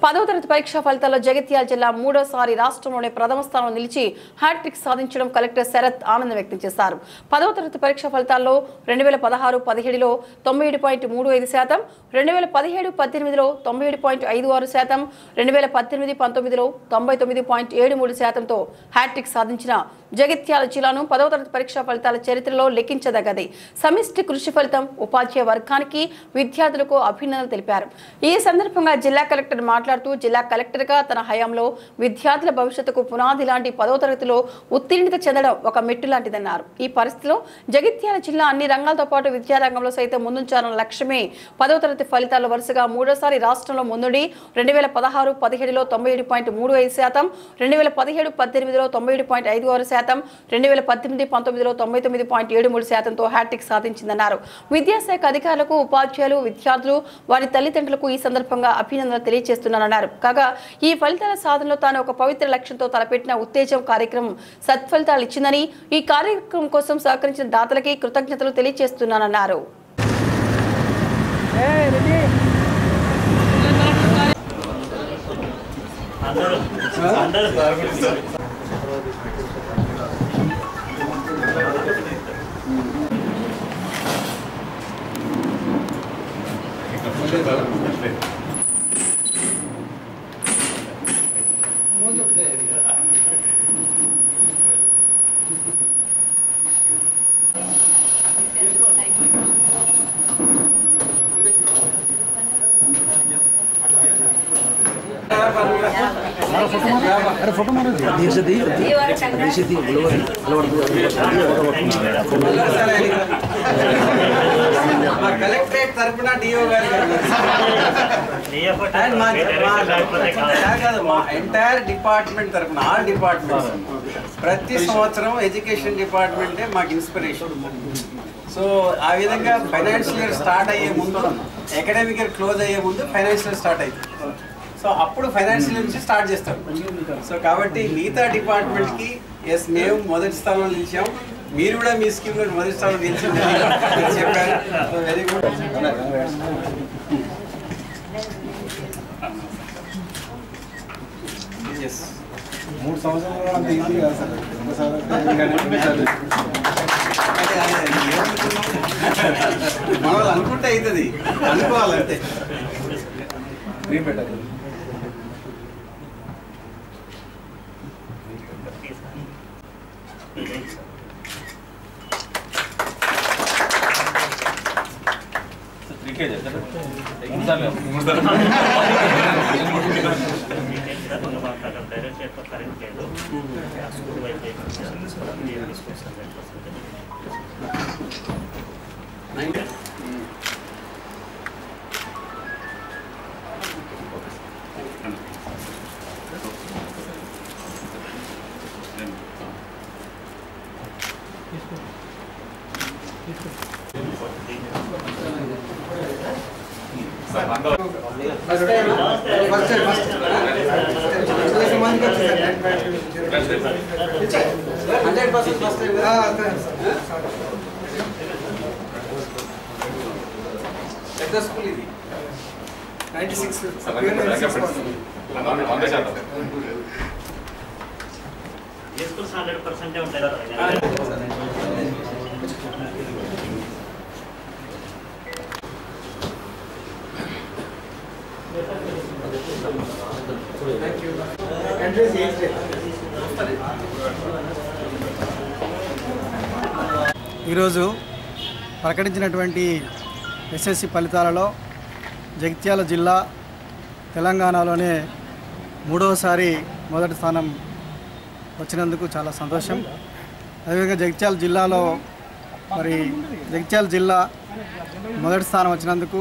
పదవ తరగతి పరీక్షా ఫలితాల్లో జగిత్యాల జిల్లా మూడోసారి రాష్ట్రంలోనే ప్రథమ స్థానంలో నిలిచి హ్యాట్రిక్ సాధించడం కలెక్టర్ శరత్ ఆనందం వ్యక్తం చేశారు పదవ తరగతి పరీక్షా ఫలితాల్లో రెండు వేల పదహారు పదిహేడులో తొంభై ఏడు పాయింట్ మూడు ఐదు శాతం రెండు వేల పదిహేడు పద్దెనిమిదిలో తొంభై ఏడు పాయింట్ ఐదు ఆరు శాతం రెండు వేల పద్దెనిమిది పంతొమ్మిదిలో తొంభై తొమ్మిది పాయింట్ ఏడు మూడు శాతంతో హ్యాట్రిక్ సాధించిన జగిత్యాల జిల్లాను పదవ తరగతి పరీక్షా ఫలితాల చరిత్రలో లెక్కించదగ్గది సమిష్టి కృషి ఫలితం ఉపాధ్యాయ వర్గానికి విద్యార్థులకు అభినందనలు తెలిపారు ఈ సందర్భంగా జిల్లా కలెక్టర్ మాట్లాడుతూ జిల్లా కలెక్టర్గా తన హయాంలో విద్యార్థుల భవిష్యత్తుకు పునాది లాంటి పదవ తరగతిలో ఉత్తీర్ణత చెందడం ఒక మెట్టు లాంటిదన్నారు ఈ పరిస్థితిలో జగిత్యాల జిల్లా అన్ని రంగాలతో పాటు విద్యారంగంలో సైతం ముందుంచాలన్న లక్ష్యమే పదవ తరగతి ఫలితాల్లో వరుసగా మూడోసారి రాష్ట్రంలో ముందుండి రెండు వేల పదహారు పదిహేడులో తొంభై ఏడు పాయింట్ మూడు ఐదు శాతం రెండు వేల పదిహేడు పద్దెనిమిదిలో తొంభై ఏడు పాయింట్ ఐదు ఆరు శాతం రెండు వేల పద్దెనిమిది పంతొమ్మిదిలో తొంభై తొమ్మిది పాయింట్ ఏడు మూడు శాతంతో హ్యాట్రిక్ సాధించిందన్నారు విద్యాశాఖ అధికారులకు ఉపాధ్యాయులు విద్యార్థులు వారి తల్లిదండ్రులకు ఈ సందర్భంగా అభినందనలు తెలియజేస్తున్నారన్నారు కాగా ఈ ఫలితాల సాధనలో తాను ఒక పవిత్ర లక్ష్యంతో తలపెట్టిన ఉత్తేజం కార్యక్రమం సత్ఫలితాలు ఇచ్చిందని ఈ కార్యక్రమం కోసం సహకరించిన దాతలకి కృతజ్ఞతలు తెలియజేస్తున్నానన్నారు మా కలెక్టరేట్ తరపున డిఓ గారు అండ్ మా మా- కాదు, మా ఎంటైర్ డిపార్ట్మెంట్ తరపున ఆల్ డిపార్ట్మెంట్స్ ప్రతి సంవత్సరం ఎడ్యుకేషన్ డిపార్ట్మెంటే మాకు ఇన్స్పిరేషన్ సో ఆ విధంగా ఫైనాన్షియల్ ఇయర్ స్టార్ట్ అయ్యే ముందు అకాడమిక్ ఇయర్ క్లోజ్ అయ్యే ముందు ఫైనాన్షియల్ స్టార్ట్ అయింది సో అప్పుడు ఫైనాన్షియల్ నుంచి స్టార్ట్ చేస్తారు సో కాబట్టి మిగతా డిపార్ట్మెంట్ కి ఎస్ మేము మొదటి స్థానంలో నిలిచాం మీరు కూడా మీ స్కీమ్ లో మొదటి స్థానంలో నిలిచిందని చెప్పారు సో వెరీ గుడ్ ఎస్ మూడు సంవత్సరాలు అంత ఈజీ కాదు సార్ ఒకసారి అంటే ఇంకా అదే, అదే, ఏమనుకున్నాం? మన వాళ్ళు అనుకుంటే అవుతుంది అనుకోవాలంటే డ్రీమ్ పెట్టదు హండ్రెడ్ పర్సెంట్ ఫస్ట్ పెద్ద స్కూల్ ఇది నైన్టీ సిక్స్ హండ్రెడ్ పర్సెంటే ఉంటాయి ఈరోజు ప్రకటించినటువంటి ఎస్ఎస్సి ఫలితాలలో జగిత్యాల జిల్లా తెలంగాణలోనే మూడవసారి మొదటి స్థానం వచ్చినందుకు చాలా సంతోషం అదేవిధంగా జగిత్యాల జిల్లాలో మరి జగిత్యాల జిల్లా మొదటి స్థానం వచ్చినందుకు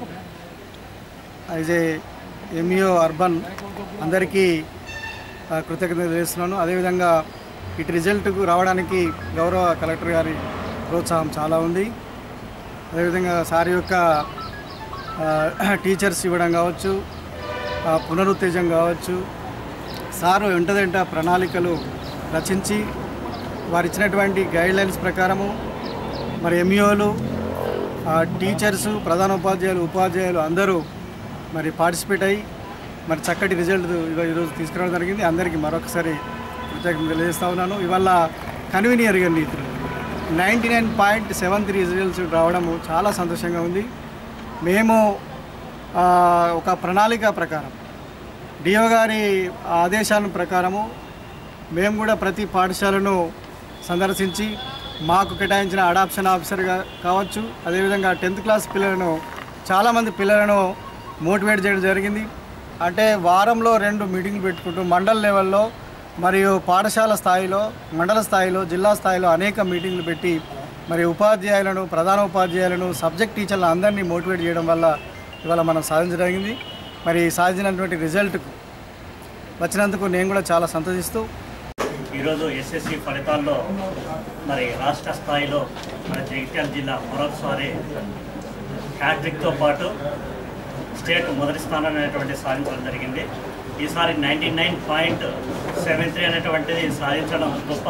యాజ్ ఏ ఎంఈఓ అర్బన్ అందరికీ ఆ, కృతజ్ఞతలు తెలియజేస్తున్నాను అదేవిధంగా ఇటు రిజల్ట్కు రావడానికి గౌరవ కలెక్టర్ గారి ప్రోత్సాహం చాలా ఉంది అదేవిధంగా సార్ యొక్క ఆ, టీచర్స్ ఇవ్వడం కావచ్చు ఆ, పునరుత్తేజం కావచ్చు సారు వెంటదెంట ప్రణాళికలు రచించి వారు ఇచ్చినటువంటి గైడ్లైన్స్ ప్రకారము మరి ఎంఈఓలు టీచర్స్ ప్రధాన ఉపాధ్యాయులు ఉపాధ్యాయులు అందరూ మరి పార్టిసిపేట్ అయ్యి మరి చక్కటి రిజల్ట్ ఇగో ఈరోజు తీసుకురావడం జరిగింది అందరికీ మరొకసారి కృతజ్ఞతలు తెలియజేస్తా ఉన్నాను ఇవాళ కన్వీనియర్ గారిని ninety nine point seven three results రావడము చాలా సంతోషంగా ఉంది మేము ఆ, ఒక ప్రణాళిక ప్రకారం డిఓ గారి ఆదేశాల ప్రకారము మేము కూడా ప్రతి పాఠశాలను సందర్శించి మాకు కేటాయించిన అడాప్షన్ ఆఫీసర్గా కావచ్చు అదేవిధంగా టెన్త్ క్లాస్ పిల్లలను చాలామంది పిల్లలను మోటివేట్ చేయడం జరిగింది అంటే వారంలో రెండు మీటింగ్లు పెట్టుకుంటూ మండల లెవెల్లో మరియు పాఠశాల స్థాయిలో మండల స్థాయిలో జిల్లా స్థాయిలో అనేక మీటింగ్లు పెట్టి మరి ఉపాధ్యాయులను ప్రధాన ఉపాధ్యాయులను సబ్జెక్ట్ టీచర్లను అందరినీ మోటివేట్ చేయడం వల్ల ఇవాళ మనం సాధించడం జరిగింది మరి సాధించినటువంటి రిజల్ట్కు వచ్చినందుకు నేను కూడా చాలా సంతోషిస్తూ ఈరోజు ఎస్ఎస్సి ఫలితాల్లో మరి రాష్ట్ర స్థాయిలో మన జగిత్యాల జిల్లా మరొకసారి హ్యాట్రిక్తో పాటు స్టేట్ మొదటి స్థానం అనేటువంటి సాధించడం జరిగింది ఈసారి ninety nine point seven three అనేటువంటిది సాధించడం గొప్ప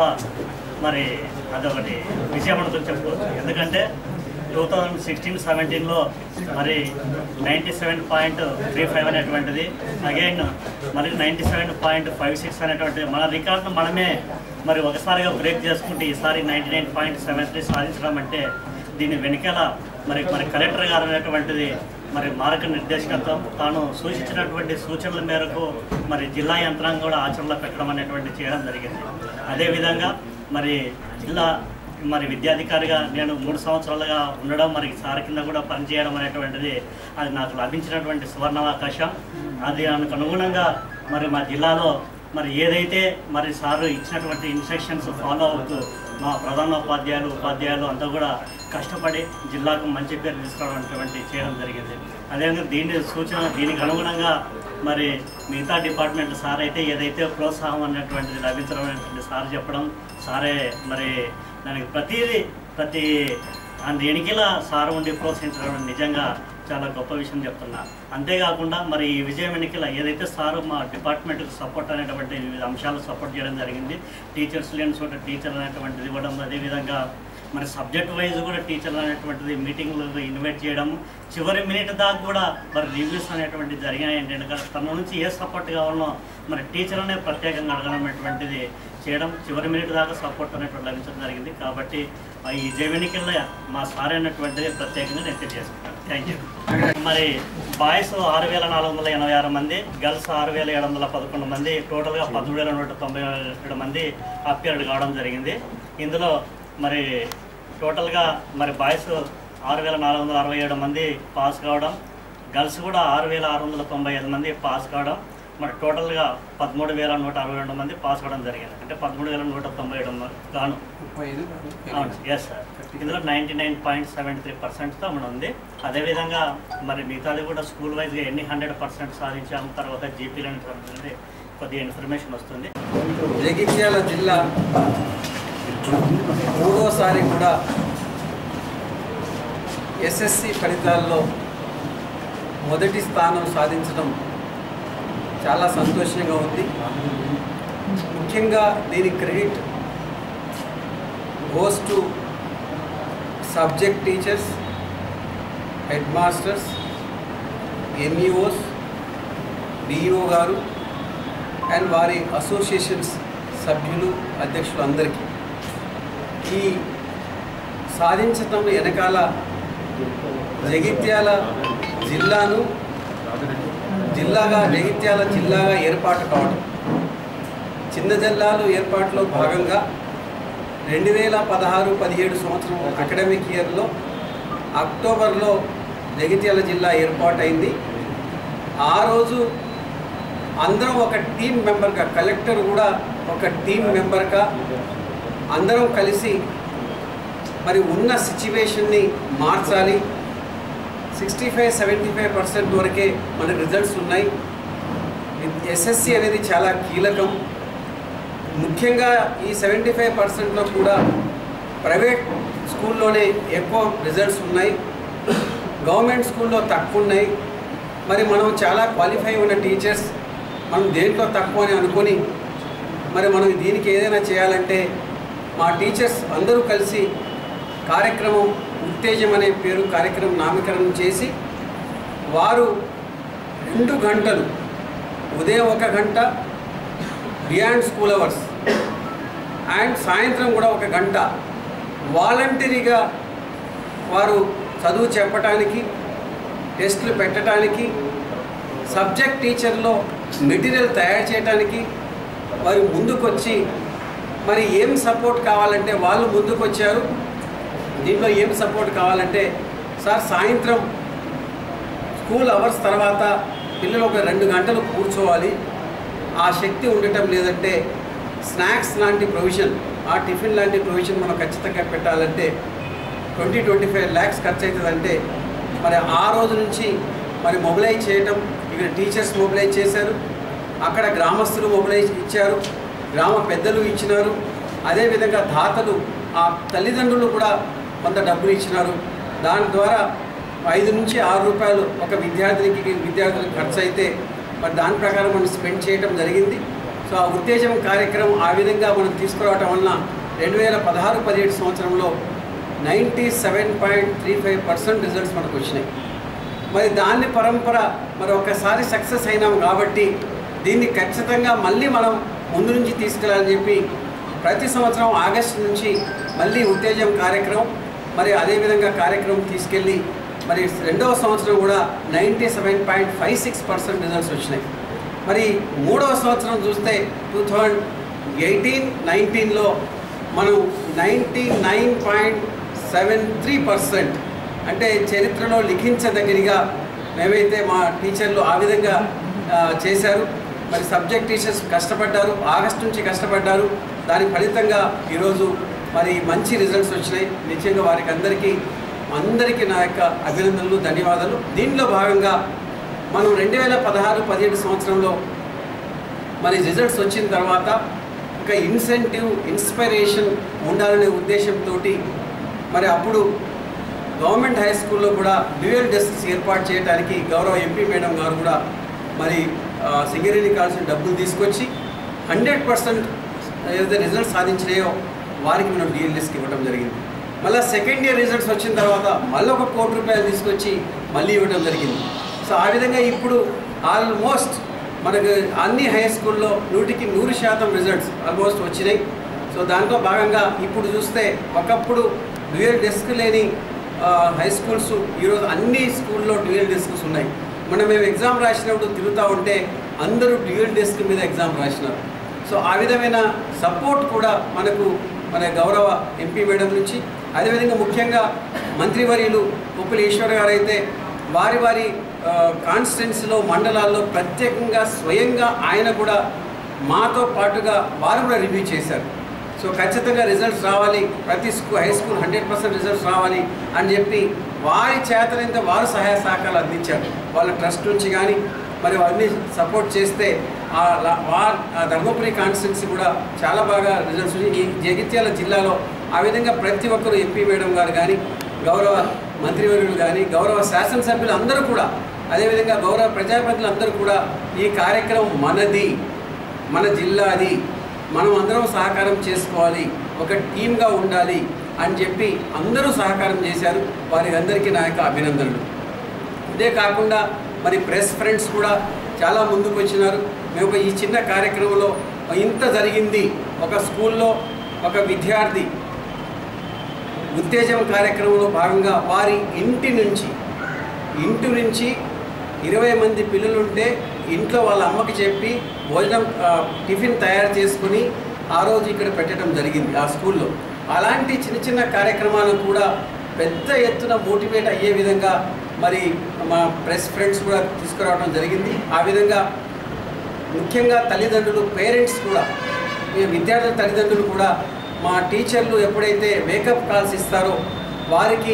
మరి అదొకటి విజయం అనుకుని చెప్పుకోవచ్చు ఎందుకంటే టూ థౌజండ్ సిక్స్టీన్ సెవెంటీన్లో మరి ninety seven point three five అనేటువంటిది అగైన్ మరి ninety seven point five six అనేటువంటిది మన రికార్డును మనమే మరి ఒకసారిగా బ్రేక్ చేసుకుంటే ఈసారి ninety nine point seven three సాధించడం అంటే దీని వెనకాల మరి మరి కలెక్టర్ గారు అనేటువంటిది మరి మార్గ నిర్దేశకత్వం తాను సూచించినటువంటి సూచనల మేరకు మరి జిల్లా యంత్రాంగం కూడా ఆచరణలో పెట్టడం అనేటువంటి చేయడం జరిగింది అదేవిధంగా మరి జిల్లా మరి విద్యాధికారిగా నేను మూడు సంవత్సరాలుగా ఉండడం మరి సార్ కింద కూడా పనిచేయడం అనేటువంటిది అది నాకు లభించినటువంటి సువర్ణావకాశం అది దానికి అనుగుణంగా మరి మా జిల్లాలో మరి ఏదైతే మరి సారు ఇచ్చినటువంటి ఇన్స్ట్రక్షన్స్ ఫాలో అవుతూ మా ప్రధానోపాధ్యాయులు ఉపాధ్యాయులు అంతా కూడా కష్టపడి జిల్లాకు మంచి పేరు తీసుకురావడం చేయడం జరిగింది అదేవిధంగా దీని సూచన దీనికి అనుగుణంగా మరి మిగతా డిపార్ట్మెంట్ సార్ అయితే ఏదైతే ప్రోత్సాహం అనేటువంటిది లభించడం అనేటువంటి సార్ చెప్పడం సారే మరి దానికి ప్రతిదీ ప్రతి అందు ఎనికిలా సార్ ఉండి ప్రోత్సహించడం నిజంగా చాలా గొప్ప విషయం చెప్తున్నా అంతేకాకుండా మరి ఈ విజయం ఎన్నికల ఏదైతే సారు మా డిపార్ట్మెంట్కి సపోర్ట్ అనేటువంటి వివిధ అంశాలు సపోర్ట్ చేయడం జరిగింది టీచర్స్ లేని చోట టీచర్ అనేటువంటిది ఇవ్వడం అదేవిధంగా మరి సబ్జెక్ట్ వైజ్ కూడా టీచర్లు అనేటువంటిది మీటింగ్లు ఇన్వైట్ చేయడం చివరి మినిట్ దాకా కూడా మరి రివ్యూస్ అనేటువంటిది జరిగాయి ఏంటంటే తన నుంచి ఏ సపోర్ట్ కావాలనో మరి టీచర్లనే ప్రత్యేకంగా అడగడం అనేటువంటిది చేయడం చివరి మినిట్ దాకా సపోర్ట్ అనేటువంటి లభించడం జరిగింది కాబట్టి ఆ ఈ జైవెనికల్లో మా సార్ అనేటువంటిది ప్రత్యేకంగా నేను తెలియజేసుకుంటాను థ్యాంక్ యూ మరి బాయ్స్ ఆరు వేల నాలుగు వందల ఎనభై ఆరు మంది గర్ల్స్ ఆరు వేల ఏడు వందల పదకొండు మంది టోటల్గా పదమూడు వేల నూట తొంభై ఏడు మంది అప్పీర్డ్ కావడం జరిగింది ఇందులో మరి టోటల్గా మరి బాయ్స్ ఆరు వేల నాలుగు వందల అరవై ఏడు మంది పాస్ కావడం గర్ల్స్ కూడా ఆరు వేల ఆరు వందల తొంభై ఐదు మంది పాస్ కావడం మరి టోటల్గా పదమూడు వేల నూట అరవై రెండు మంది పాస్ కావడం జరిగింది అంటే పదమూడు వేల నూట తొంభై ఏడు మంది గాను అవును ఎస్ సార్ ఇందులో ninety nine point seventy three పర్సెంట్తో మన ఉంది అదేవిధంగా మరి మిగతాది కూడా స్కూల్ వైజ్గా ఎన్ని హండ్రెడ్ పర్సెంట్ సాధించాము తర్వాత జీపీలను సంబంధించి కొద్దిగా ఇన్ఫర్మేషన్ వస్తుంది జగిత్యాల జిల్లా మూడోసారి కూడా ఎస్ఎస్సి ఫలితాల్లో మొదటి స్థానం సాధించడం చాలా సంతోషంగా ఉంది ముఖ్యంగా దీని credit goes to subject teachers head masters MEOs DEO గారు అండ్ వారి అసోసియేషన్స్ సభ్యులు అధ్యక్షులు అందరికీ ఈ సాధించటం వెనకాల జగిత్యాల జిల్లాను జిల్లాగా జగిత్యాల జిల్లాగా ఏర్పాటు కావడం చిన్న జిల్లాలు ఏర్పాటులో భాగంగా రెండు వేల పదహారు పదిహేడు సంవత్సరం అకాడమిక్ ఇయర్లో అక్టోబర్లో జగిత్యాల జిల్లా ఏర్పాటైంది ఆ రోజు అందరం ఒక టీం మెంబర్గా కలెక్టర్ కూడా ఒక టీం మెంబర్గా అందరం కలిసి మరి ఉన్న సిచ్యువేషన్ని మార్చాలి sixty five seventy five percent వరకే మన రిజల్ట్స్ ఉన్నాయి ఎస్ఎస్సి అనేది చాలా కీలకం ముఖ్యంగా ఈ సెవెంటీ ఫైవ్ పర్సెంట్లో కూడా ప్రైవేట్ స్కూల్లోనే ఎక్కువ రిజల్ట్స్ ఉన్నాయి గవర్నమెంట్ స్కూల్లో తక్కువ ఉన్నాయి మరి మనం చాలా క్వాలిఫై ఉన్న టీచర్స్ మనం దేంట్లో తక్కువ అని అనుకొని మరి మనం దీనికి ఏదైనా చేయాలంటే మా టీచర్స్ అందరూ కలిసి కార్యక్రమం ఉత్తేజం అనే పేరు కార్యక్రమం నామకరణం చేసి వారు రెండు గంటలు ఉదయం ఒక గంట బియాండ్ స్కూల్ అవర్స్ అండ్ సాయంత్రం కూడా ఒక గంట వాలంటరీగా వారు చదువు చెప్పటానికి టెస్టులు పెట్టడానికి సబ్జెక్ట్ టీచర్లో మెటీరియల్ తయారు చేయడానికి వారు ముందుకొచ్చి మరి ఏం సపోర్ట్ కావాలంటే వాళ్ళు ముందుకొచ్చారు దీంట్లో ఏం సపోర్ట్ కావాలంటే సార్ సాయంత్రం స్కూల్ అవర్స్ తర్వాత పిల్లలు ఒక రెండు గంటలు కూర్చోవాలి ఆ శక్తి ఉండటం లేదంటే స్నాక్స్ లాంటి ప్రొవిజన్ ఆ టిఫిన్ లాంటి ప్రొవిజన్ మనం ఖచ్చితంగా పెట్టాలంటే ట్వంటీ ట్వంటీ ఫైవ్ ల్యాక్స్ ఖర్చు అవుతుందంటే మరి ఆ రోజు నుంచి మరి మొబిలైజ్ చేయటం ఇక్కడ టీచర్స్ మొబిలైజ్ చేశారు అక్కడ గ్రామస్తులు మొబిలైజ్ ఇచ్చారు గ్రామ పెద్దలు ఇచ్చినారు అదేవిధంగా దాతలు ఆ తల్లిదండ్రులు కూడా కొంత డబ్బులు ఇచ్చినారు దాని ద్వారా ఐదు నుంచి ఆరు రూపాయలు ఒక విద్యార్థినికి విద్యార్థులకు ఖర్చు అయితే మరి దాని ప్రకారం మనం స్పెండ్ చేయడం జరిగింది సో ఆ ఉత్తేజం కార్యక్రమం ఆ విధంగా మనం తీసుకురావటం వలన రెండు వేల పదహారు పదిహేడు సంవత్సరంలో ninety seven point three five percent results మనకు వచ్చినాయి మరి దాన్ని పరంపర మరి ఒకసారి సక్సెస్ అయినాం కాబట్టి దీన్ని ఖచ్చితంగా మళ్ళీ మనం ముందు నుంచి తీసుకెళ్ళాలని చెప్పి ప్రతి సంవత్సరం ఆగస్టు నుంచి మళ్ళీ ఉత్తేజం కార్యక్రమం మరి అదేవిధంగా కార్యక్రమం తీసుకెళ్ళి మరి రెండవ సంవత్సరం కూడా ninety seven point five six percent results వచ్చినాయి మరి మూడవ సంవత్సరం చూస్తే టూ థౌజండ్ ఎయిటీన్ నైన్టీన్లో మనం ninety nine point seven three percent అంటే చరిత్రలో లిఖించదగినగా మేమైతే మా టీచర్లు ఆ విధంగా ఆ, చేశారు మరి సబ్జెక్ట్ టీచర్స్ కష్టపడ్డారు ఆగస్ట్ నుంచి కష్టపడ్డారు దాని ఫలితంగా ఈరోజు మరి మంచి రిజల్ట్స్ వచ్చినాయి నిజంగా వారికి అందరికీ అందరికీ నా యొక్క అభినందనలు ధన్యవాదాలు దీనిలో భాగంగా మనం రెండు వేల పదహారు పదిహేడు సంవత్సరంలో మరి రిజల్ట్స్ వచ్చిన తర్వాత ఒక ఇన్సెంటివ్ ఇన్స్పిరేషన్ ఉండాలనే ఉద్దేశంతో మరి అప్పుడు గవర్నమెంట్ హై స్కూల్లో కూడా డ్యూయల్ డెస్క్స్ ఏర్పాటు చేయడానికి గౌరవ ఎంపీ మేడం గారు కూడా మరి ఆ, సింగరేణి కావాల్సిన డబ్బులు తీసుకొచ్చి హండ్రెడ్ పర్సెంట్ ఏదైతే రిజల్ట్స్ సాధించినాయో వారికి మనం డ్యూయల్ డెస్క్ ఇవ్వడం జరిగింది మళ్ళీ సెకండ్ ఇయర్ రిజల్ట్స్ వచ్చిన తర్వాత మళ్ళీ ఒక కోటి రూపాయలు తీసుకొచ్చి మళ్ళీ ఇవ్వడం జరిగింది సో ఆ విధంగా ఇప్పుడు ఆల్మోస్ట్ మనకు అన్ని హై స్కూల్లో నూటికి నూరు శాతం రిజల్ట్స్ ఆల్మోస్ట్ వచ్చినాయి సో దాంట్లో భాగంగా ఇప్పుడు చూస్తే ఒకప్పుడు డ్యూయల్ డెస్క్ లేని ఆ, హై స్కూల్స్ ఈరోజు అన్ని స్కూల్లో డ్యూయల్ డెస్క్స్ ఉన్నాయి మనం మేము ఎగ్జామ్ రాసినప్పుడు తిరుగుతూ ఉంటే అందరూ డ్యూయల్ డెస్క్ మీద ఎగ్జామ్ రాసినారు సో ఆ విధమైన సపోర్ట్ కూడా మనకు మన గౌరవ ఎంపీ మేడం నుంచి అదేవిధంగా ముఖ్యంగా మంత్రివర్యులు ఉప్పుల ఈశ్వర్ గారు అయితే వారి వారి కాన్స్టిట్యున్సీలో మండలాల్లో ప్రత్యేకంగా స్వయంగా ఆయన కూడా మాతో పాటుగా వారు కూడా రివ్యూ చేశారు సో ఖచ్చితంగా రిజల్ట్స్ రావాలి ప్రతి school high school hundred percent results రావాలి అని చెప్పి వారి చేతనైతే వారు సహాయ సహకారాలు అందించారు వాళ్ళ ట్రస్ట్ నుంచి కానీ మరి అవన్నీ సపోర్ట్ చేస్తే ఆ లా- వా ఆ ధర్మపురి కాన్స్టిట్యున్సీ కూడా చాలా బాగా రిజల్ట్స్ వచ్చి ఈ జగిత్యాల జిల్లాలో ఆ విధంగా ప్రతి ఒక్కరు ఎంపీ మేడం గారు కానీ గౌరవ మంత్రివర్యులు కానీ గౌరవ శాసనసభ్యులు అందరూ కూడా అదేవిధంగా గౌరవ ప్రజాప్రతినిధులు అందరూ కూడా ఈ కార్యక్రమం మనది మన జిల్లాది మనం అందరం సహకారం చేసుకోవాలి ఒక టీమ్గా ఉండాలి అని చెప్పి అందరూ సహకారం చేశారు వారికి అందరికీ నా యొక్క అభినందనలు ఇదే కాకుండా మరి ప్రెస్ ఫ్రెండ్స్ కూడా చాలా ముందుకు వచ్చినారు మేము ఒక ఈ చిన్న కార్యక్రమంలో ఇంత జరిగింది ఒక స్కూల్లో ఒక విద్యార్థి ఉత్తేజం కార్యక్రమంలో భాగంగా వారి ఇంటి నుంచి ఇంటి నుంచి ఇరవై మంది పిల్లలుంటే ఇంట్లో వాళ్ళ అమ్మకి చెప్పి భోజనం ఆ, టిఫిన్ తయారు చేసుకుని ఆ రోజు ఇక్కడ పెట్టడం జరిగింది ఆ స్కూల్లో అలాంటి చిన్న చిన్న కార్యక్రమాలను కూడా పెద్ద ఎత్తున మోటివేట్ అయ్యే విధంగా మరి మా ప్రెస్ ఫ్రెండ్స్ కూడా తీసుకురావడం జరిగింది ఆ విధంగా ముఖ్యంగా తల్లిదండ్రులు పేరెంట్స్ కూడా ఈ విద్యార్థుల తల్లిదండ్రులు కూడా మా టీచర్లు ఎప్పుడైతే వేకప్ కాల్స్ ఇస్తారో వారికి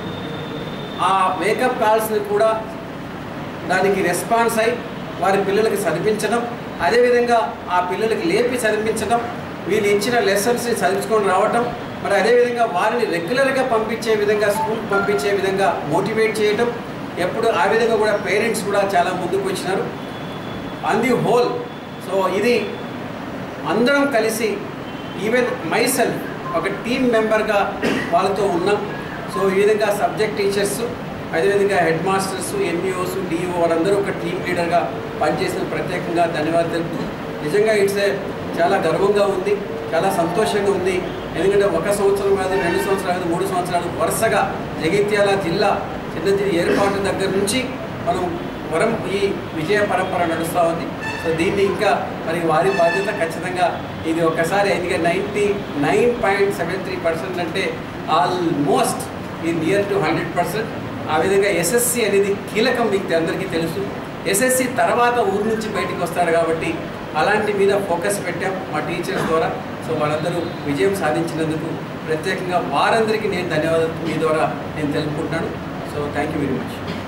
ఆ వేకప్ కాల్స్ని కూడా దానికి రెస్పాన్స్ అయి వారి పిల్లలకి చదివించడం అదేవిధంగా ఆ పిల్లలకి లేపి చదివించడం వీళ్ళు ఇచ్చిన లెసన్స్ని చదివించుకొని రావటం మరి అదేవిధంగా వారిని రెగ్యులర్గా పంపించే విధంగా స్కూల్కి పంపించే విధంగా మోటివేట్ చేయటం ఎప్పుడు ఆ విధంగా కూడా పేరెంట్స్ కూడా చాలా ముందుకు వచ్చినారు ఆన్ ది హోల్ సో ఇది అందరం కలిసి ఈవెన్ మైసెల్ఫ్ ఒక టీమ్ మెంబర్గా వాళ్ళతో ఉన్నాం సో ఈ విధంగా సబ్జెక్ట్ టీచర్స్ అదేవిధంగా హెడ్ మాస్టర్స్ ఎంఈఓస్ డిఓ వారందరూ ఒక టీం లీడర్గా పనిచేసిన ప్రత్యేకంగా ధన్యవాదాలు తెలుపుతూ నిజంగా ఇట్స్ ఏ చాలా గర్వంగా ఉంది చాలా సంతోషంగా ఉంది ఎందుకంటే ఒక సంవత్సరం కాదు రెండు సంవత్సరాలు కాదు మూడు సంవత్సరాలు వరుసగా జగిత్యాల జిల్లా చిన్న జిల్లా ఏర్పాటు దగ్గర నుంచి మనం వరం ఈ విజయ పరంపర నడుస్తూ ఉంది సో దీన్ని ఇంకా మరి వారి బాధ్యత ఖచ్చితంగా ఇది ఒకసారి ఎందుకంటే ninety nine point seven three percent అంటే ఆల్మోస్ట్ ఈ నియర్ టు హండ్రెడ్ పర్సెంట్ ఆ విధంగా ఎస్ఎస్సి అనేది కీలకం మీకు అందరికీ తెలుసు ఎస్ఎస్సి తర్వాత ఊరు నుంచి బయటికి వస్తాడు కాబట్టి అలాంటి మీద ఫోకస్ పెట్టాం మా టీచర్స్ ద్వారా సో వాళ్ళందరూ విజయం సాధించినందుకు ప్రత్యేకంగా వారందరికీ నేను ధన్యవాదాలు మీ ద్వారా నేను తెలుపుకుంటున్నాను so thank you very much